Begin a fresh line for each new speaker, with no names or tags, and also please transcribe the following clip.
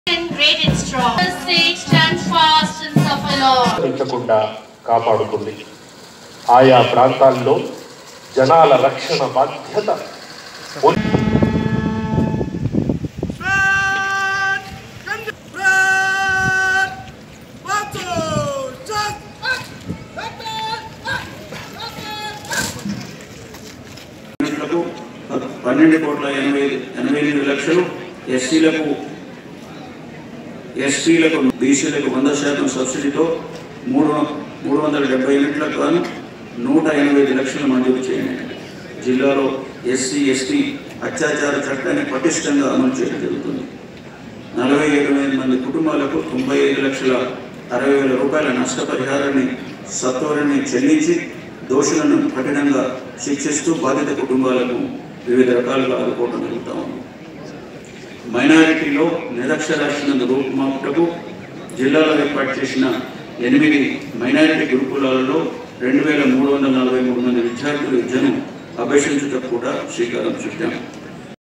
great and strong. Stay, stand fast and suffer long.
పెంచకుండా కాపాడుతుంది ఆయా ప్రాంతాల్లో జనాల రక్షణ బాధ్యత ఉన్-
లకు పన్నెండు కోట్ల ఎనభై ఎనభై ఎనిమిది లక్షలు ఎస్సీలకు ఎస్టీలకు బీసీలకు వంద శాతం సబ్సిడీతో మూడు మూడు వందల డెబ్బై యూనిట్లకు గాను నూట ఎనభై ఐదు లక్షలు మంజూరు చేయండి జిల్లాలో ఎస్సీ ఎస్టీ అత్యాచార చట్టాన్ని పటిష్టంగా అమలు చేయడం జరుగుతుంది నలభై ఏడు వేల మంది కుటుంబాలకు తొంభై ఐదు లక్షల అరవై వేల రూపాయల నష్టపరిహారాన్ని సత్వరాన్ని చెల్లించి దోషులను కఠినంగా శిక్షిస్తూ బాధిత కుటుంబాలకు వివిధ రకాలుగా ఆదుకోవడం జరుగుతూ ఉంది మైనారిటీలో నిరక్షరాస్యత రూపుమాపుటకు జిల్లాలో ఏర్పాటు చేసిన ఎనిమిది మైనారిటీ గురుకులాలలో రెండు వేల మూడు వందల నలభై మూడు మంది విద్యార్థుల విద్యను అభ్యసించుటకు కూడా శ్రీకారం చుట్టాం